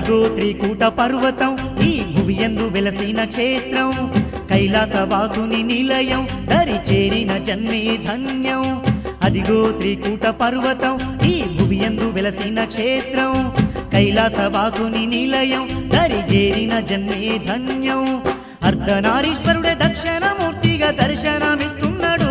అదిగో త్రికూట పర్వతం ఈ భువియందు వెలసిన క్షేత్రం కైలాసవాసుని నిలయం దరి చేరిన జన్మే ధన్యం అదిగో త్రికూట పర్వతం ఈ భువియందు వెలసిన క్షేత్రం కైలాసవాసుని నిలయం దరి చేరిన జన్మే ధన్యం అర్ధనారీశ్వరుడే దక్షిణమూర్తిగా దర్శనమిస్తున్నాడు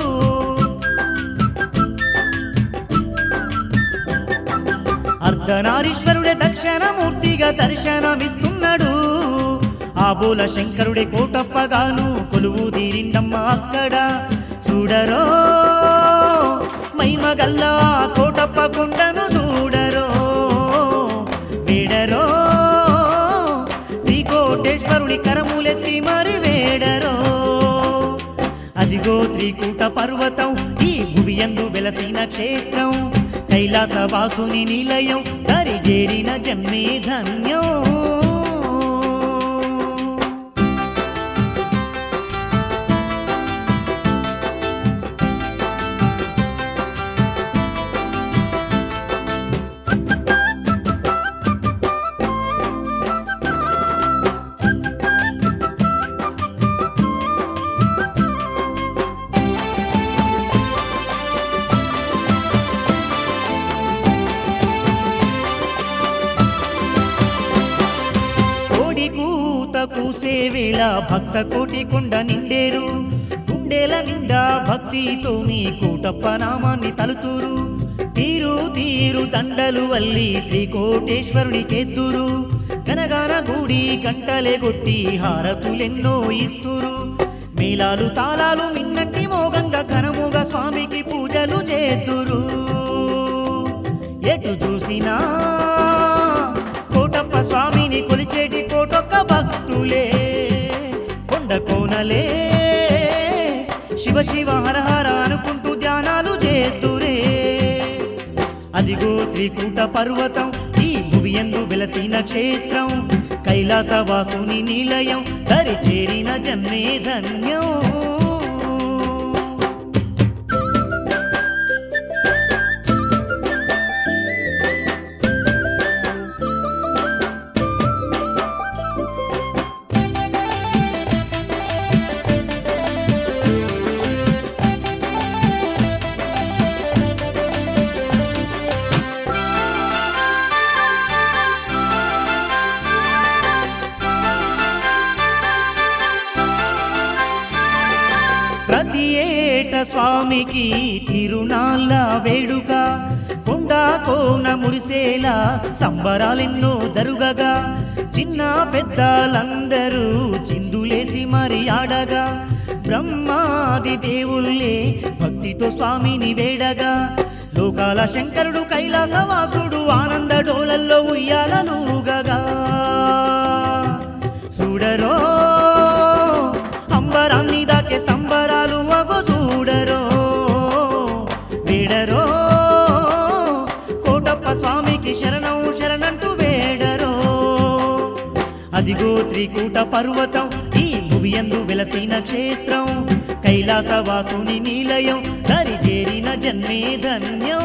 అర్ధనారీశ్వరుడే దక్షిణమూర్తిగా దర్శనమిస్తున్నాడు ఆబోల శంకరుడే కోటప్పగాను కొలువు తీరిందమ్మ అక్కడ చూడరో మైమగల్లా కోటప్ప కొండను చూడరో వేడరో శ్రీకోటేశ్వరుని కరములెత్తి మరి వేడరో అదిగో త్రికూట పర్వతం ఈ భువియందు వెలసిన క్షేత్రం కైలాసవాసుని నిలయం దరి చేరిన జన్మే ధన్యం కోడి కూత కూసే వేళ భక్త కోటి కొండ నిండేరు గుండెల నిండా భక్తితో నీ కూటప్ప నామాన్ని తలుతురు తీరు తీరు దండలు వల్లి త్రికోటేశ్వరుని కేతురు గనగాన గూడి గంటలే కొట్టి హారతులెన్నో ఇస్తురు మేళాలు తాళాలు మిన్నంటి మోగంగా ఘనముగా స్వామికి పూజలు చేతురు ఎటు చూసినా కోటప్ప స్వామిని కొలిచేటి కోటొక్క భక్తులే కొండ కోనలే శివ శివ హర హర అనుకుంటూ ధ్యానాలు చేతురే అదిగో త్రికూట పర్వతం ఈ భువియందు వెలసిన క్షేత్రం కైలాసవాసుని నిలయం దరి చేరిన జన్మే ధన్యం ప్రతి ఏట స్వామికి తిరునాళ్ళ వేడుక కొండ కోన మురిసేలా సంబరాలెన్నో జరుగగా చిన్న పెద్దలందరూ చిందులేసి మరి ఆడగా బ్రహ్మాది దేవుళ్ళే భక్తితో స్వామిని వేడగా లోకాల శంకరుడు కైలాసవాసుడు ఆనంద డోలల్లో ఉయ్యాలలుగగా చూడరో అంబరాన్ని దాకే సంబరాలు అగో చూడరో వేడరో కోటప్ప స్వామికి శరణం శరణంటూ వేడరో అదిగో త్రికూట పర్వతం ఈ భువియందు వెలసిన క్షేత్రం కైలాసవాసుని నిలయం దరి చేరిన జన్మే ధన్యం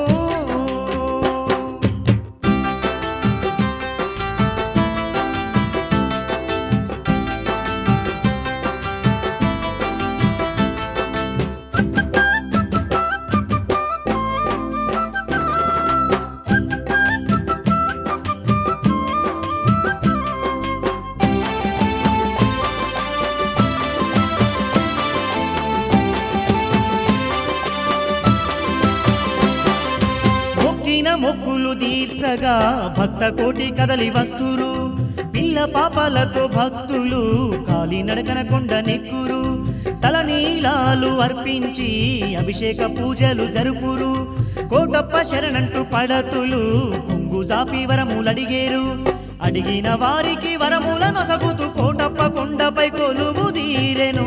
మొక్కిన మొక్కులు తీర్చగా భక్త కోటి కదలి వస్తురు పిల్ల పాపలతో భక్తులు కాలి నడకన కొండ నెక్కురు తల నీలాలు అర్పించి అభిషేక పూజలు జరుపురు కోటప్ప శరణంటూ పడతులు కొంగు జాపి వరములడిగేరు అడిగిన వారికి వరముల నొసగుతూ కోటప్ప కొండపై కొలువు తీరెను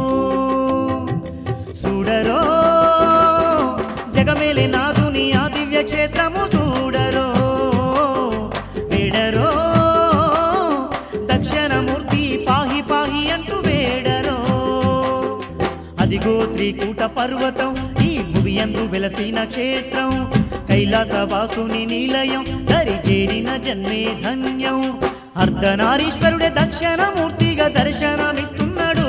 చూడరో జగమేలే నాదుని ఆ దివ్య క్షేత్రము చూడరో వేడరో దక్షిణమూర్తి పాహి పాహి అంటూ వేడరో అదిగో త్రికూట పర్వతం ఈ భువియందు వెలసిన క్షేత్రం కైలాసవాసుని నిలయం దరి చేరిన జన్మే ధన్యం అర్ధనారీశ్వరుడే దక్షిణమూర్తిగా దర్శనమిస్తున్నాడు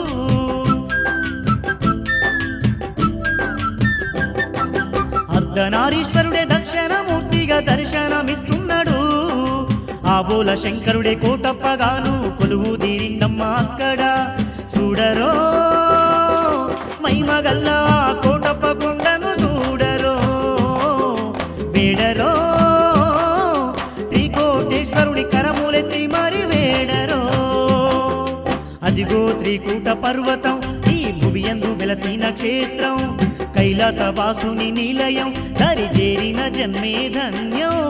అర్ధనారీశ్వరుడే దక్షిణమూర్తిగా దర్శనమిస్తున్నాడు ఆబోల శంకరుడే కోటప్పగాను కొలువు తీరిందమ్మ అక్కడ చూడరో మైమగల్ల కోటప్ప కొండను చూడరో వేడరో త్రికోటేశ్వరుడి కరములెత్తి మరి వేడరో అదిగో త్రికూట పర్వతం ఈ భువియందు వెలసిన క్షేత్రం కైలాసవాసుని నిలయం దరి చేరిన జన్మే ధన్యం